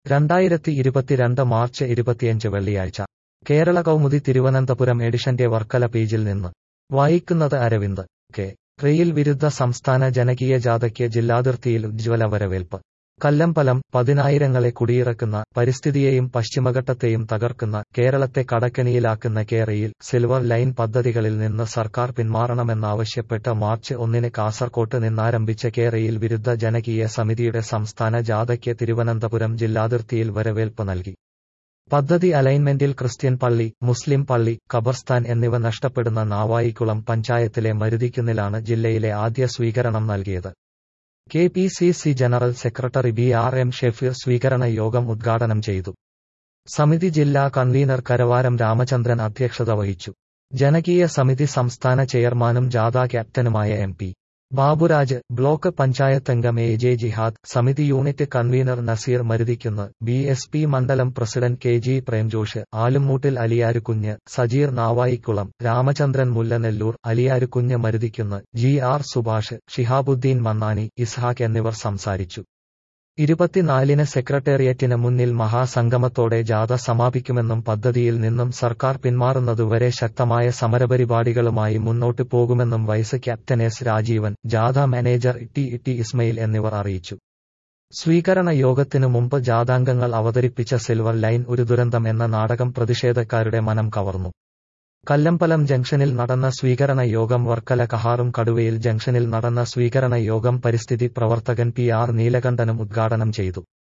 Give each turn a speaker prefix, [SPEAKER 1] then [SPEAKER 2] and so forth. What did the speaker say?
[SPEAKER 1] രണ്ടായിരത്തി ഇരുപത്തിരണ്ട് മാർച്ച് ഇരുപത്തിയഞ്ച് വെള്ളിയാഴ്ച കേരള കൗമുദി തിരുവനന്തപുരം എഡിഷന്റെ വർക്കല പേജിൽ നിന്ന് വായിക്കുന്നത് അരവിന്ദ് കെ റെയിൽ വിരുദ്ധ സംസ്ഥാന ജനകീയ ജാഥയ്ക്ക് ജില്ലാതിർത്തിയിൽ ഉജ്ജ്വല വരവേൽപ്പ് കല്ലമ്പലം പതിനായിരങ്ങളെ കുടിയിറക്കുന്ന പരിസ്ഥിതിയെയും പശ്ചിമഘട്ടത്തെയും തകർക്കുന്ന കേരളത്തെ കടക്കണിയിലാക്കുന്ന കേരയിൽ സിൽവർ ലൈൻ പദ്ധതികളിൽ നിന്ന് സർക്കാർ പിന്മാറണമെന്നാവശ്യപ്പെട്ട് മാർച്ച് ഒന്നിന് കാസർകോട്ട് നിന്നാരംഭിച്ച കേരയിൽ വിരുദ്ധ ജനകീയ സമിതിയുടെ സംസ്ഥാന ജാഥയ്ക്ക് തിരുവനന്തപുരം ജില്ലാതിർത്തിയിൽ വരവേൽപ്പ് നൽകി പദ്ധതി അലൈൻമെന്റിൽ ക്രിസ്ത്യൻ പള്ളി മുസ്ലിം പള്ളി ഖബർസ്ഥാൻ എന്നിവ നഷ്ടപ്പെടുന്ന നാവായിക്കുളം പഞ്ചായത്തിലെ മരുതിക്കുന്നിലാണ് ജില്ലയിലെ ആദ്യ സ്വീകരണം നൽകിയത് K P C C general secretary B R M Shefeer സ്വീകരണ യോഗം ഉദ്ഘാടനം ചെയ്തു സമിതി ജില്ലാ കൺവീനർ കരവാരം രാമചന്ദ്രൻ അധ്യക്ഷത വഹിച്ചു ജനകീയ സമിതി സംസ്ഥാന ചെയർമാനും ജാഥ ക്യാപ്റ്റനുമായ എം പി ബാബുരാജ് ബ്ലോക്ക് പഞ്ചായത്തംഗം എ ജെ ജിഹാദ് സമിതി unit convener Nazeer Maruthikunnu B S P മണ്ഡലം president K G Premjosh Alummoottil Aliyarukunju Sajeer Navaikulam Ramachandran Mullanelloor Aliyarukunju Maruthikunnu G R Subhash Shihabuddin Mannani Ishaq എന്നിവർ സംസാരിച്ചു ഇരുപത്തിനാലിന് സെക്രട്ടേറിയറ്റിന് മുന്നിൽ മഹാസംഗമത്തോടെ ജാഥ സമാപിക്കുമെന്നും പദ്ധതിയിൽ നിന്നും സർക്കാർ പിന്മാറുന്നതുവരെ ശക്തമായ സമരപരിപാടികളുമായി മുന്നോട്ട് പോകുമെന്നും വൈസ് ക്യാപ്റ്റൻ എസ് രാജീവൻ ജാഥ മാനേജർ ടി ടി ഇസ്മയിൽ എന്നിവർ അറിയിച്ചു സ്വീകരണ യോഗത്തിനു മുമ്പ് ജാഥാംഗങ്ങൾ അവതരിപ്പിച്ച സിൽവർ ലൈൻ ഒരു ദുരന്തം എന്ന നാടകം പ്രതിഷേധക്കാരുടെ മനം കവർന്നു കല്ലമ്പലം ജംഗ്ഷനിൽ നടന്ന സ്വീകരണ യോഗം വർക്കല കഹാറും കടുവയിൽ ജംഗ്ഷനിൽ നടന്ന സ്വീകരണ യോഗം പരിസ്ഥിതി പ്രവർത്തകൻ പി ആർ നീലകണ്ഠനും ഉദ്ഘാടനം ചെയ്തു